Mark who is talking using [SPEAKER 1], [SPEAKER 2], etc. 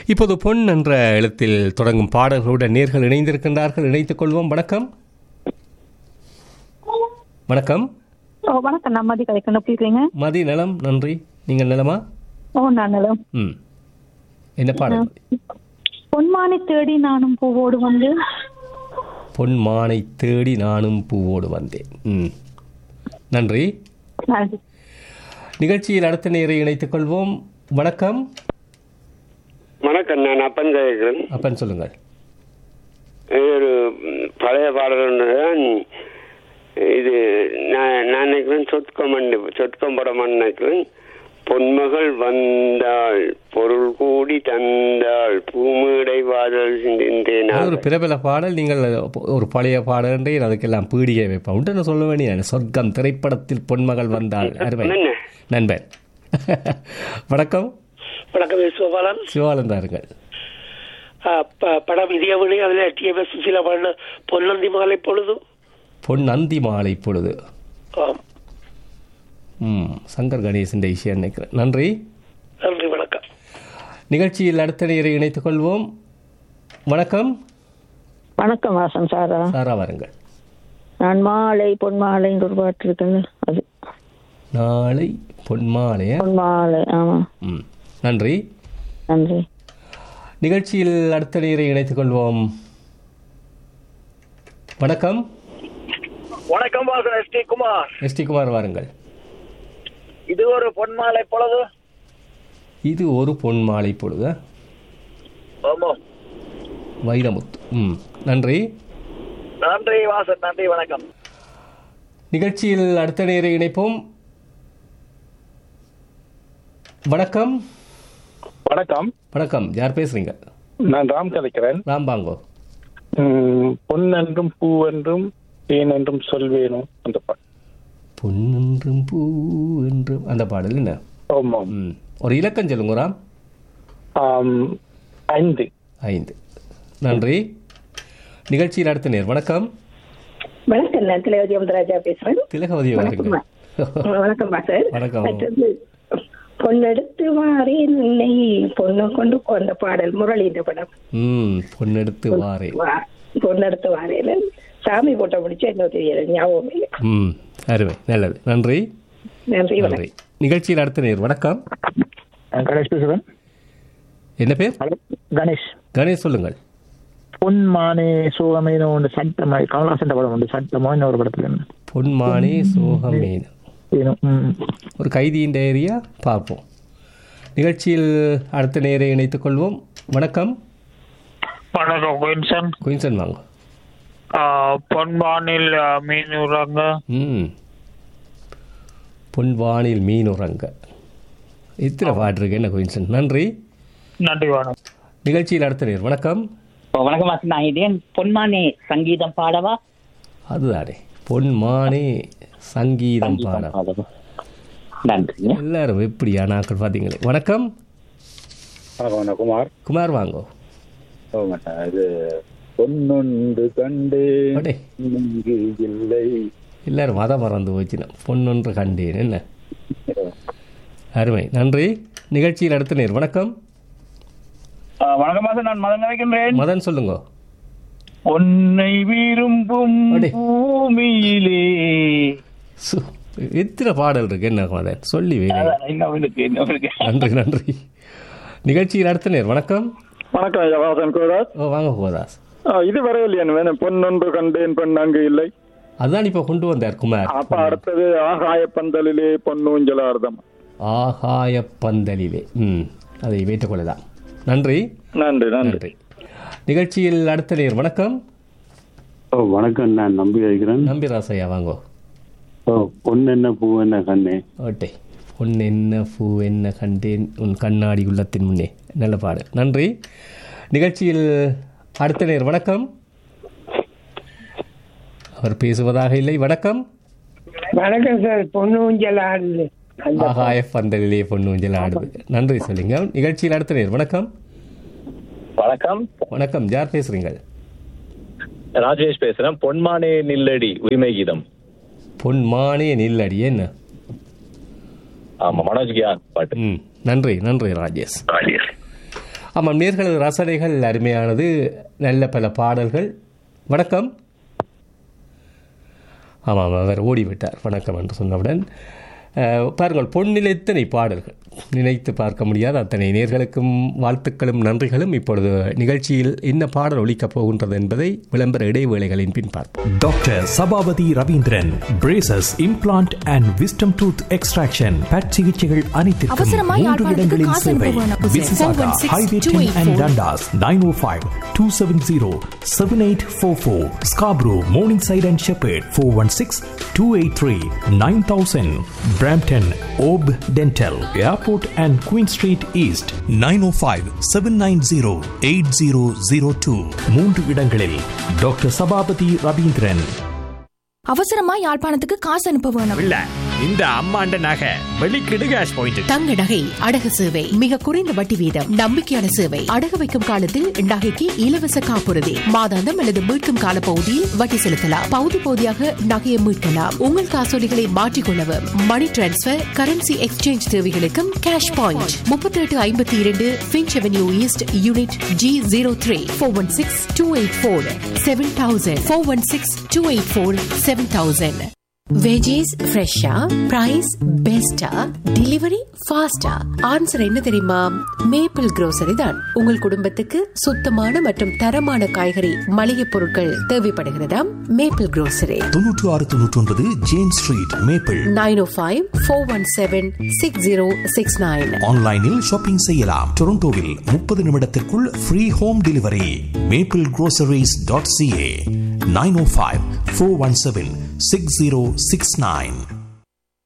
[SPEAKER 1] இப்போது பொன் என்ற எழுத்தில் தொடங்கும் பாடல்களுடன் நேர்கள் இணைந்திருக்கின்றார்கள் இணைத்துக் கொள்வோம் வணக்கம் வணக்கம்
[SPEAKER 2] ஓ வணக்கம் நான் மதி கதைக்கணும் எப்படி இருக்கீங்க
[SPEAKER 1] மதி நலம் நன்றி நீங்கள் நலமா
[SPEAKER 2] ஓ நான் நலம்
[SPEAKER 1] ம் என்ன பாடல்
[SPEAKER 2] பொன்மானை தேடி நானும் பூவோடு வந்து
[SPEAKER 1] பொன் மானை தேடி நானும் பூவோடு வந்தேன் ம் நன்றி
[SPEAKER 2] நன்றி.
[SPEAKER 1] நிகழ்ச்சியில் அடுத்த நேரை இணைத்துக் கொள்வோம் வணக்கம்
[SPEAKER 3] வணக்கம் நான் அப்பன் கேட்கிறேன்
[SPEAKER 1] அப்பன் சொல்லுங்கள்
[SPEAKER 3] இது ஒரு ம், பழைய பாடல் ஒன்று தான் இது நான் நான் நினைக்கிறேன் சொற்கமன் சொற்கம் படமான்னு நினைக்கிறேன் பொன்மகள் வந்தாள் பொருள் கூடி தந்தாள் பூமீடை வாதல் சிந்திந்தேன்
[SPEAKER 1] அது ஒரு பிரபல பாடல் நீங்கள் ஒரு பழைய பாடல் என்றே அதுக்கெல்லாம் பீடிகை வைப்பேன் உண்டு சொல்ல வேண்டிய சொர்க்கம் திரைப்படத்தில் பொன்மகள் வந்தாள் அருமை
[SPEAKER 3] என்ன?
[SPEAKER 1] நண்பன் வணக்கம்
[SPEAKER 4] வணக்கம் விஸ்வபாலன்
[SPEAKER 1] சிவானந்தா இருங்கள்
[SPEAKER 4] ஆ, ப- படம் இதயவழி அதில் டிஎம்எஸ் சுசீலா பாடின பொன்னந்தி மாலை பொழுது
[SPEAKER 1] பொன் அந்தி மாலை பொழுது
[SPEAKER 4] ஆம்
[SPEAKER 1] ம் சங்கர் கணேசன் இசை நினைக்கிறேன் நன்றி
[SPEAKER 4] நன்றி வணக்கம்
[SPEAKER 1] நிகழ்ச்சியில் அடுத்த நேரை இணைத்துக் கொள்வோம் வணக்கம்
[SPEAKER 5] வணக்கம் வாசன் சாரா
[SPEAKER 1] சாரா வாருங்கள்
[SPEAKER 5] நான் மாலை பொன் மாலைன்னு ஒரு பாட்டு இருக்குல்ல அது
[SPEAKER 1] நாளை பொன்மாலைய
[SPEAKER 5] பொன் மாலை ஆமா
[SPEAKER 1] ம் நன்றி
[SPEAKER 5] நன்றி
[SPEAKER 1] நிகழ்ச்சியில் அடுத்த நேரை இணைத்துக் கொள்வோம் வணக்கம்
[SPEAKER 6] வணக்கம் Vasan S D Kumar
[SPEAKER 1] S D Kumar வாருங்கள்
[SPEAKER 6] இது ஒரு பொன்மாலை பொழுது
[SPEAKER 1] இது ஒரு பொன் மாலை பொழுது
[SPEAKER 6] ஆமா
[SPEAKER 1] வைரமுத்து ம் நன்றி
[SPEAKER 6] நன்றி வாசன் நன்றி வணக்கம்
[SPEAKER 1] நிகழ்ச்சியில் அடுத்த நேரை இணைப்போம் வணக்கம்
[SPEAKER 7] வணக்கம்
[SPEAKER 1] வணக்கம் யார் பேசுறீங்க
[SPEAKER 7] நான் ராம் கதைக்கிறேன்
[SPEAKER 1] ராம்பாங்கோ
[SPEAKER 7] உம், பொன் என்றும் பூ என்றும் தேன் என்றும் சொல்வேணும் அந்த பாட்டு
[SPEAKER 1] பொன்னென்றும் பூ என்றும் அந்த பாடல் என்ன
[SPEAKER 7] ஆமாம்
[SPEAKER 1] ம் ஒரு இலக்கம் சொல்லுங்க ராம்
[SPEAKER 7] ஆம், ஐந்து
[SPEAKER 1] ஐந்து நன்றி நிகழ்ச்சியில் அடுத்த நேர் வணக்கம்
[SPEAKER 2] வணக்கம் நான் திலகவதி அமதராஜா பேசுறேன்
[SPEAKER 1] திலகவதி வாருங்கள்
[SPEAKER 2] வணக்கம் சார்
[SPEAKER 1] வணக்கம்.
[SPEAKER 2] மற்றது பொன்னெடுத்து வாரேன் உன்னை பொண்ணு கொண்டு கொண்ட பாடல் முரளி இந்த படம்
[SPEAKER 1] ம் பொன்னெடுத்து வாரே
[SPEAKER 2] வா- பொன்னெடுத்து வாரேன் சாமி போட்ட முடிச்சா இன்னும் தெரியல ஞாபகம் இல்லை
[SPEAKER 1] ம் அருமை நல்லது நன்றி
[SPEAKER 2] நன்றி வணக்கம்
[SPEAKER 1] நன்றி நிகழ்ச்சியில் அடுத்த நேர் வணக்கம்
[SPEAKER 7] நான் கணேஷ் பேசுகிறேன்
[SPEAKER 1] என்ன பேர்
[SPEAKER 7] ஹலோ, கணேஷ்
[SPEAKER 1] கணேஷ் சொல்லுங்கள்
[SPEAKER 7] பொன் மானே சோகமேனோ ஒன்று சட்டமா கமலாசன் படம் உண்டு சட்டமோ இன்னொரு படத்துல என்ன?
[SPEAKER 1] பொன்மானே சோகமேன்
[SPEAKER 7] வேணும் ம்.
[SPEAKER 1] ஒரு கைதியின் டைரியா பார்ப்போம் நிகழ்ச்சியில் அடுத்த நேரை இணைத்துக் கொள்வோம் வணக்கம்
[SPEAKER 8] வணக்கம் குயின்சன்
[SPEAKER 1] குயின்சன் வாங்க
[SPEAKER 8] பொன்பானில் மீன் உறங்க
[SPEAKER 1] ம் பொன்வானில் மீன் உறங்க இத்தனை பாட்டு இருக்கு என்ன குயின்சன் நன்றி
[SPEAKER 8] நன்றி வணக்கம்
[SPEAKER 1] நிகழ்ச்சியில் அடுத்த நேர் வணக்கம்
[SPEAKER 9] வணக்கம் வாசன் நான் இதேன் பொன்மானே சங்கீதம் பாடவா
[SPEAKER 1] அதுதானே பொன்மானே சங்கீதம் பாடம்
[SPEAKER 9] பாடவா நன்றி
[SPEAKER 1] எல்லாரும் எப்படியா நாட்கள் பார்த்தீங்களே வணக்கம்
[SPEAKER 7] வணக்கம் வணக்கம், குமார்
[SPEAKER 1] குமார் வாங்கோ
[SPEAKER 7] ஓ, மாட்டேன். இது பொன்னொன்று கண்டு
[SPEAKER 1] அடே
[SPEAKER 7] இங்கு இல்லை
[SPEAKER 1] எல்லாரும் மதம் மறந்து போச்சுனா பொன்னொன்று கண்டேன் என்ன அருமை நன்றி நிகழ்ச்சியில் அடுத்த நேர் வணக்கம்
[SPEAKER 6] வணக்கம் வாசன் நான் மதன் நினைக்கின்றேன்
[SPEAKER 1] மதன் சொல்லுங்க
[SPEAKER 6] உன்னை விரும்பும்
[SPEAKER 1] அடே.
[SPEAKER 6] பூமியிலே
[SPEAKER 1] சு, எத்தனை பாடல் இருக்கு என்ன மதன் சொல்லி வை
[SPEAKER 6] இன்னும் இருக்கு இன்னும் இருக்கு
[SPEAKER 1] நன்றி நன்றி நிகழ்ச்சியில் அடுத்த நேர் வணக்கம்
[SPEAKER 7] வணக்கம் ஐயா வாசன் கோதாஸ்
[SPEAKER 1] ஓ வாங்க கோதாஸ்
[SPEAKER 7] இது வரையில்லையா வேணும் பொன்னொன்று கண்டேன் பெண் அங்கு இல்லை
[SPEAKER 1] அதான் இப்போ கொண்டு வந்தார் குமார்
[SPEAKER 7] அப்ப அடுத்தது ஆகாய பந்தலிலே பொன்னூஞ்சலார்தம்
[SPEAKER 1] ஆகாய பந்தலிலே ம் அதை வைத்துக் கொள்ளலாம் நன்றி
[SPEAKER 7] நன்றி நன்றி
[SPEAKER 1] நன்றி நிகழ்ச்சியில் அடுத்த நேர் வணக்கம்
[SPEAKER 10] ஓ வணக்கம் நான் நம்பி வைக்கிறேன்
[SPEAKER 1] நம்பி ராசையா வாங்கோ
[SPEAKER 10] ஓ பொண்ணு என்ன பூ என்ன கண்ணே
[SPEAKER 1] ஓட்டே பொன் என்ன பூ என்ன கண்டேன் உன் கண்ணாடி உள்ளத்தின் முன்னே நல்ல பாடு நன்றி நிகழ்ச்சியில் அடுத்த நேர் வணக்கம் அவர் பேசுவதாக இல்லை வணக்கம்
[SPEAKER 4] வணக்கம் சார் பொண்ணு ஊஞ்சல் ஆடுது
[SPEAKER 1] ஆகாய பந்தலிலே பொண்ணு ஊஞ்சல் ஆடுது நன்றி சொல்லுங்க நிகழ்ச்சியில் அடுத்த நேர் வணக்கம்
[SPEAKER 11] வணக்கம்
[SPEAKER 1] வணக்கம் யார் பேசுறீங்க
[SPEAKER 11] ராஜேஷ் பேசுறேன் பொன்மானே நில்லடி உரிமை கீதம்
[SPEAKER 1] பொன் மானே நில்லடி என்ன
[SPEAKER 11] ஆமா மனோஜ் கியா பாட்டு
[SPEAKER 1] ம் நன்றி நன்றி ராஜேஷ் ஆமாம் நேர்களது ரசனைகள் அருமையானது நல்ல பல பாடல்கள் வணக்கம் ஆமாம் அவர் ஓடிவிட்டார் வணக்கம் என்று சொன்னவுடன் அஹ், பாருங்கள் பொன்னில் எத்தனை பாடல்கள் நினைத்து பார்க்க முடியாத அத்தனை நேர்களுக்கும் வாழ்த்துக்களும் நன்றிகளும் இப்பொழுது நிகழ்ச்சியில் என்ன பாடல் ஒலிக்கப் போகின்றது என்பதை விளம்பர இடைவேளைகளின் பின் பார்ப்போம்
[SPEAKER 12] doctor Sabapathy Ravindran braces implant and wisdom tooth extraction but சிகிச்சைகள் அனைத்திற்கும்
[SPEAKER 13] அவசரமா
[SPEAKER 12] மூன்று
[SPEAKER 13] யாழ்ப்பாணத்துக்கு
[SPEAKER 12] இடங்களில்
[SPEAKER 13] காசு
[SPEAKER 12] சேவை
[SPEAKER 13] அனுப்ப வேணும்.
[SPEAKER 12] Mississauga
[SPEAKER 13] 416
[SPEAKER 12] highway ten and
[SPEAKER 13] 284
[SPEAKER 12] Dundas nine O five two seven zero seven eight four four Scarborough Morningside and Shepherd four one six two eight three nine thousand Brampton ஓப் dental airport and Queen street east nine O five seven nine zero eight zero zero two மூன்று இடங்களில் doctor Sabapathy Ravindran
[SPEAKER 13] அவசரமா யாழ்ப்பாணத்துக்கு காசு அனுப்ப வேணும்
[SPEAKER 12] இல்ல இந்த அம்மாண்ட நகை வெளிக்கிடு கேஷ் பாயிண்ட்
[SPEAKER 14] தங்க நகை அடகு சேவை மிக குறைந்த வட்டி வீதம் நம்பிக்கையான சேவை அடகு வைக்கும் காலத்தில் நகைக்கு இலவச காப்புறுதி மாதாந்தம் அல்லது மீட்கும் கால பகுதியில் வட்டி செலுத்தலாம் பகுதி பகுதியாக நகையை மீட்கலாம் உங்கள் காசோலிகளை மாற்றிக்கொள்ளவும் மணி டிரான்ஸ்பர் கரன்சி எக்ஸ்சேஞ்ச் தேவைகளுக்கும் கேஷ் பாயிண்ட் முப்பத்தி எட்டு ஐம்பத்தி இரண்டு Finch avenue east unit G zero three four one six two eight four seven thousand four one six two eight four seven thousand veggies ஃப்ரெஷ்ஷா பிரைஸ் பெஸ்டா delivery ஃபாஸ்டா answer என்ன தெரியுமா மேப்பிள் grocery தான் உங்கள் குடும்பத்துக்கு சுத்தமான மற்றும் தரமான காய்கறி மளிகை பொருட்கள் தேவைப்படுகிறதா மேப்பிள் grocery
[SPEAKER 12] தொன்னூற்று ஆறு தொன்னூற்றி ஒன்பது James street maple
[SPEAKER 14] nine O five four one seven six zero six nine
[SPEAKER 12] ஆன்லைனில் ஷாப்பிங் செய்யலாம் டொரண்டோவில் முப்பது நிமிடத்திற்குள் free home delivery maple groceries.ca dot CA nine O five four one seven six zero six nine